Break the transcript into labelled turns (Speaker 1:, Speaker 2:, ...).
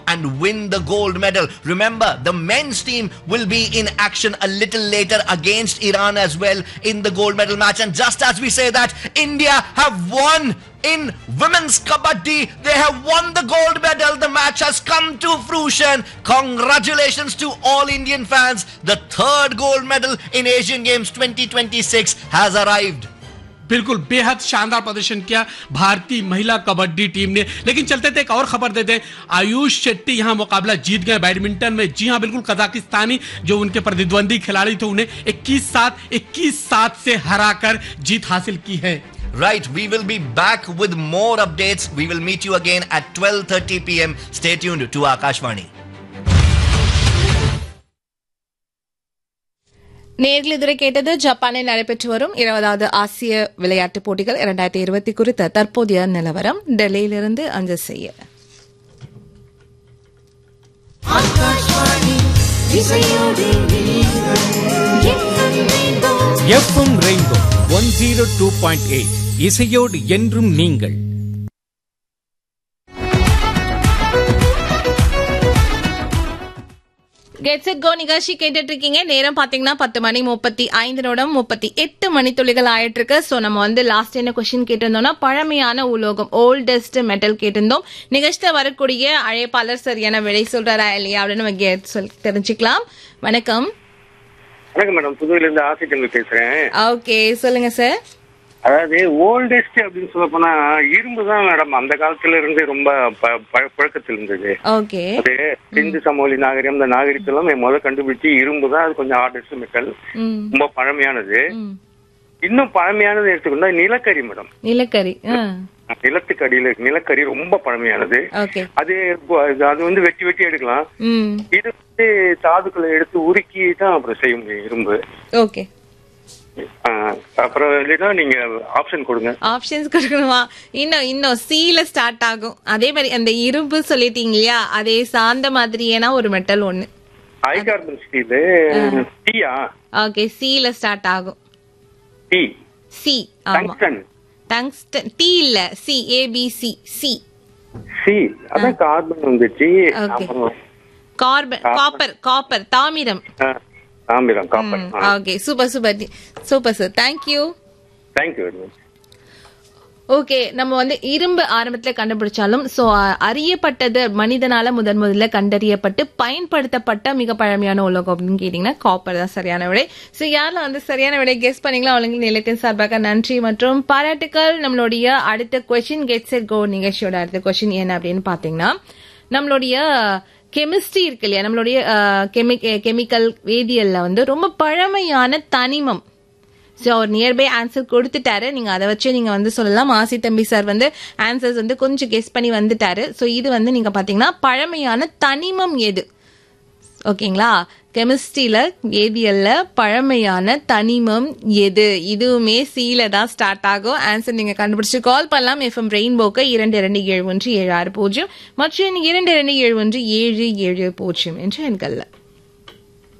Speaker 1: and win the gold medal. Remember, the men's team will be in action a little later against Iran as well in the gold medal match. And just as we say that, India have won in women's kabaddi. They have won the gold medal. The match has come to fruition. Congratulations to all Indian fans. The third gold medal in Asian Games 2026 has arrived.
Speaker 2: बिल्कुल बेहद शानदार प्रदर्शन किया भारतीय महिला kabaddi team ने लेकिन चलते थे एक और खबर देते हैं आयुष शेट्टी यहां मुकाबला जीत गए बैडमिंटन में जी हां बिल्कुल कजाकिस्तानी जो उनके प्रतिद्वंदी खिलाड़ी थे उन्हें 21 सात 21 सात से हराकर जीत हासिल की है
Speaker 1: Right, we will be back with more updates. We will meet you again at 12:30 p.m. Stay tuned to Akashvani.
Speaker 3: நேர்கள் இதுவரை கேட்டது ஜப்பானில் நடைபெற்று வரும் இருபதாவது ஆசிய விளையாட்டுப் போட்டிகள் இரண்டாயிரத்தி இருபத்தி குறித்த தற்போதைய நிலவரம் டெல்லியிலிருந்து அஞ்சல் செய்ய
Speaker 4: FM rainbow one zero two point eight இசையோடு என்றும் நீங்கள்
Speaker 3: கெட்ஸ் இட் கோ நிகழ்ச்சி கேட்டுட்டு இருக்கீங்க நேரம் பாத்தீங்கன்னா பத்து மணி முப்பத்தி ஐந்து நிமிடம் முப்பத்தி எட்டு மணித்துளிகள் ஆயிட்டு இருக்கு சோ நம்ம வந்து லாஸ்ட் என்ன கொஸ்டின் கேட்டிருந்தோம்னா பழமையான உலோகம் ஓல்டஸ்ட் மெட்டல் கேட்டிருந்தோம் நிகழ்ச்சியில வரக்கூடிய அழைப்பாளர் சரியான விடை சொல்றாரா இல்லையா அப்படின்னு நம்ம get சொல் தெரிஞ்சுக்கலாம் வணக்கம்
Speaker 5: வணக்கம் மேடம் புதுவையில இருந்து ஆசிரியர் பேசுறேன்
Speaker 3: ஓகே சொல்லுங்க சார்
Speaker 5: அதாவது ஓல்டஸ்ட் அப்படின்னு சொல்ல போனா இரும்பு தான் மேடம் அந்த காலத்துல இருந்து ரொம்ப ப- ப- புழக்கத்தில் இருந்தது
Speaker 3: ஓகே
Speaker 5: அது சிந்து சமவெளி நாகரிகம் இந்த நாகரிகத்தெல்லாம் முதல்ல கண்டுபிடிச்சு இரும்பு தான் அது கொஞ்சம் ஆர்டஸ்ட் மெட்டல்
Speaker 3: ம்
Speaker 5: ரொம்ப பழமையானது
Speaker 3: ம்.
Speaker 5: இன்னும் பழமையானது எடுத்துக்கொண்டா நிலக்கரி மேடம்
Speaker 3: நிலக்கரி
Speaker 5: நிலத்துக்கு அடியில இருக்கு. நிலக்கரி ரொம்ப பழமையானது
Speaker 3: ஓகே
Speaker 5: அது அது வந்து வெட்டி வெட்டி எடுக்கலாம்
Speaker 3: ம்
Speaker 5: இது வந்து தாதுக்களை எடுத்து உருக்கி தான் அப்புறம் செய்ய முடியும் இரும்பு
Speaker 3: ஓகே
Speaker 5: ஆ, அப்புறம் இல்லைன்னா நீங்க ஆப்ஷன் கொடுங்க
Speaker 3: ஆப்ஷன்ஸ் கொடுக்கணுமா இன்னும் இன்னும் சீல ஸ்டார்ட் ஆகும் அதே மாதிரி அந்த இரும்பு சொல்லிட்டீங்க இல்லையா அதே சார்ந்த மாதிரியான ஒரு மெட்டல் ஒண்ணு
Speaker 5: ஹை கார்பன் ஸ்டீலு டீயா
Speaker 3: ஓகே சீல ஸ்டார்ட் ஆகும்
Speaker 5: டீ
Speaker 3: சி ஆமா
Speaker 5: டங்ஸ்டன்
Speaker 3: டங்ஸ்டன் டி இல்ல சி ஏபிசி சி
Speaker 5: சி அதான் கார்பன் வந்துச்சு
Speaker 3: Okay.
Speaker 5: அப்புறம்
Speaker 3: கார்பன் காப்பர் காப்பர் தாமிரம்
Speaker 5: ஆ, தாமிரம் copper
Speaker 3: okay super super super sir thank you
Speaker 5: thank you very much
Speaker 3: okay நம்ம வந்து இரும்பு ஆரம்பத்துல கண்டுபிடிச்சாலும் சோ அறியப்பட்டது மனிதனால முதன் முதல்ல கண்டறியப்பட்டு பயன்படுத்தப்பட்ட மிக பழமையான உலோகம் அப்படின்னு கேட்டீங்கன்னா காப்பர் தான் சரியான விடை சோ யாரெல்லாம் வந்து சரியான விடை கெஸ் பண்ணீங்களோ அவங்களுக்கு நிலையத்தின் சார்பாக நன்றி மற்றும் பாராட்டுக்கள் நம்மளுடைய அடுத்த கொஸ்டின் கெட் செட் கோ நிகழ்ச்சியோட அடுத்த கொஸ்டின் என்ன அப்படின்னு பாத்தீங்கன்னா நம்மளுடைய கெமிஸ்ட்ரி இருக்கு இல்லையா நம்மளுடைய கெமிக்கல் வேதியியல்ல வந்து ரொம்ப பழமையான தனிமம் ஸோ அவர் நியர்பை ஆன்சர் கொடுத்துட்டாரு நீங்க அதை வச்சு நீங்க வந்து சொல்லலாம் ஆசி தம்பி சார் வந்து ஆன்சர்ஸ் வந்து கொஞ்சம் கெஸ் பண்ணி வந்துட்டாரு ஸோ இது வந்து நீங்க பாத்தீங்கன்னா பழமையான தனிமம் எது ஓகேங்களா கெமிஸ்ட்ரியில வேதியியல்ல பழமையான தனிமம் எது இதுவுமே சீல தான் ஸ்டார்ட் ஆகும் ஆன்சர் நீங்க கண்டுபிடிச்சு கால் பண்ணலாம் எஃப்எம் ரெயின்போக்கு இரண்டு இரண்டு ஏழு ஒன்று ஏழு ஆறு பூஜ்ஜியம் மற்றும் இரண்டு இரண்டு ஏழு ஒன்று ஏழு ஏழு பூஜ்ஜியம் என்று எண்கள்ல